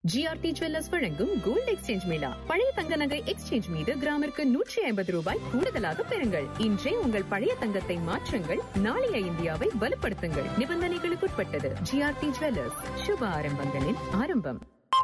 GRT jewellers வழங்கும் gold exchange mela பழைய தங்க நகை எக்ஸ்சேஞ்ச் மீது கிராமிற்கு நூற்றி ஐம்பது ரூபாய் கூடுதலாக பெறுங்கள் இன்றே உங்கள் பழைய தங்கத்தை மாற்றுங்கள் நாளைய இந்தியாவை வலுப்படுத்துங்கள் நிபந்தனைகளுக்குட்பட்டது ஜிஆர்டி ஜுவல்லர்ஸ் சுப ஆரம்பங்களின் ஆரம்பம்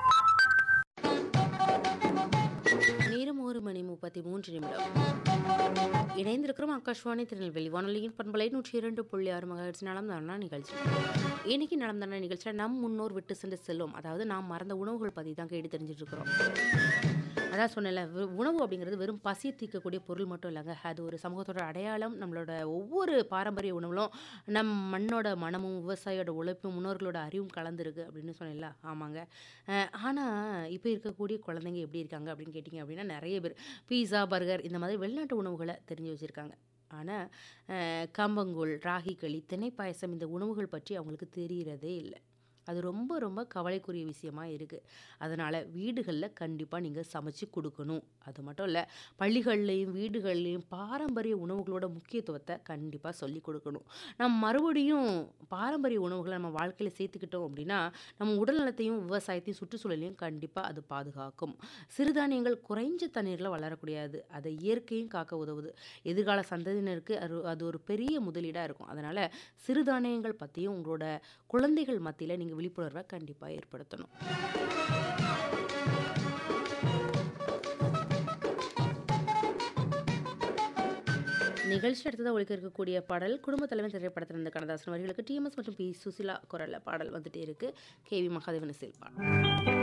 நேரம் ஒரு மணி முப்பத்தி மூன்று நிமிடம் இணைந்திருக்கிறோம் ஆகாஷ்வாணி திருநெல்வேலி வானொலியின் பண்பலை நூற்றி இரண்டு புள்ளி ஆறு மகிழ்ச்சி நலம் தானா நிகழ்ச்சி இன்னைக்கு நலம் தானா நிகழ்ச்சியில் நம் முன்னோர் விட்டு சென்று செல்லும் அதாவது நாம் மறந்த உணவுகள் பற்றி தான் கேட்டு தெரிஞ்சுட்டு இருக்கிறோம் அதான் சொன்னேன்ல வி- உணவு அப்படிங்கிறது வெறும் பசி தீர்க்கக்கூடிய பொருள் மட்டும் இல்லைங்க அது ஒரு சமூகத்தோட அடையாளம் நம்மளோட ஒவ்வொரு பாரம்பரிய உணவுலும் நம் மண்ணோட மனமும் விவசாயியோட உழைப்பும் முன்னோர்களோட அறிவும் கலந்துருக்கு அப்படின்னு சொன்னேன்ல ஆமாங்க ஆனால் இப்போ இருக்கக்கூடிய குழந்தைங்க எப்படி இருக்காங்க அப்படின்னு கேட்டிங்க அப்படின்னா நிறைய பேர் பீஸா பர்கர் இந்த மாதிரி வெளிநாட்டு உணவுகளை தெரிஞ்சு வச்சுருக்காங்க ஆனால் கம்பங்கூழ் ராகி களி திணை பாயசம் இந்த உணவுகள் பற்றி அவங்களுக்கு தெரியறதே இல்லை அது ரொம்ப ரொம்ப கவலைக்குரிய விஷயமா இருக்குது அதனால் வீடுகளில் கண்டிப்பாக நீங்கள் சமைச்சு கொடுக்கணும் அது மட்டும் இல்லை பள்ளிகள்லேயும் வீடுகள்லேயும் பாரம்பரிய உணவுகளோட முக்கியத்துவத்தை கண்டிப்பாக சொல்லி கொடுக்கணும் நம்ம மறுபடியும் பாரம்பரிய உணவுகளை நம்ம வாழ்க்கையில் சேர்த்துக்கிட்டோம் அப்படின்னா நம்ம உடல் நலத்தையும் விவசாயத்தையும் சுற்றுச்சூழலையும் கண்டிப்பாக அது பாதுகாக்கும் சிறுதானியங்கள் குறைஞ்ச தண்ணீரில் வளரக்கூடியது அதை இயற்கையும் காக்க உதவுது எதிர்கால சந்ததியினருக்கு அது அது ஒரு பெரிய முதலீடாக இருக்கும் அதனால் சிறுதானியங்கள் பற்றியும் உங்களோட குழந்தைகள் மத்தியில் நீங்கள் விழிப்புணர்வை கண்டிப்பாக ஏற்படுத்தணும் நிகழ்ச்சி அடுத்ததாக ஒழிக்க இருக்கக்கூடிய பாடல் குடும்ப தலைவர் திரைப்படத்தில் இருந்த கண்ணதாசன் வரிகளுக்கு டிஎம்எஸ் மற்றும் பி சுசிலா குரலில் பாடல் வந்துட்டே இருக்கு கேவி மகாதேவன் இசையில் பாடல்